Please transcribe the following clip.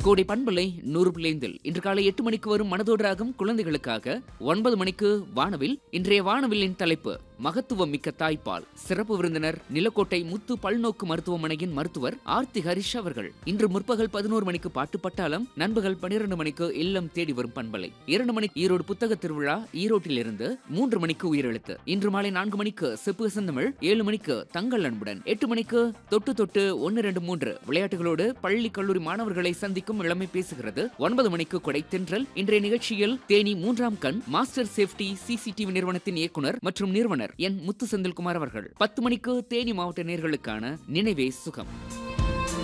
கோடை பண்பலை நூறு பிள்ளைந்தில் இன்று காலை எட்டு மணிக்கு வரும் மனதோடு ராகம் குழந்தைகளுக்காக ஒன்பது மணிக்கு வானவில் இன்றைய வானவில்லின் தலைப்பு மகத்துவம் மிக்க தாய்ப்பால் சிறப்பு விருந்தினர் நிலக்கோட்டை முத்து பல்நோக்கு மருத்துவமனையின் மருத்துவர் ஆர்த்தி ஹரிஷ் அவர்கள் இன்று முற்பகல் பதினோரு மணிக்கு பாட்டு பட்டாளம் நண்பகல் பன்னிரண்டு மணிக்கு இல்லம் தேடி வரும் பண்பலை இரண்டு மணிக்கு ஈரோடு புத்தக திருவிழா ஈரோட்டில் இருந்து மூன்று மணிக்கு உயிரெழுத்து இன்று மாலை நான்கு மணிக்கு செப்பு செந்தமிழ் ஏழு மணிக்கு தங்கள் அன்புடன் எட்டு மணிக்கு தொட்டு தொட்டு ஒன்னு ரெண்டு மூன்று விளையாட்டுகளோடு பள்ளி கல்லூரி மாணவர்களை சந்திக்கும் இளமை பேசுகிறது ஒன்பது மணிக்கு கொடை தென்றல் இன்றைய நிகழ்ச்சியில் தேனி மூன்றாம் கண் மாஸ்டர் சேஃப்டி சிசிடிவி நிறுவனத்தின் இயக்குனர் மற்றும் நிறுவனர் என் முத்து செந்தில்குமார் அவர்கள் பத்து மணிக்கு தேனி மாவட்ட நேர்களுக்கான நினைவே சுகம்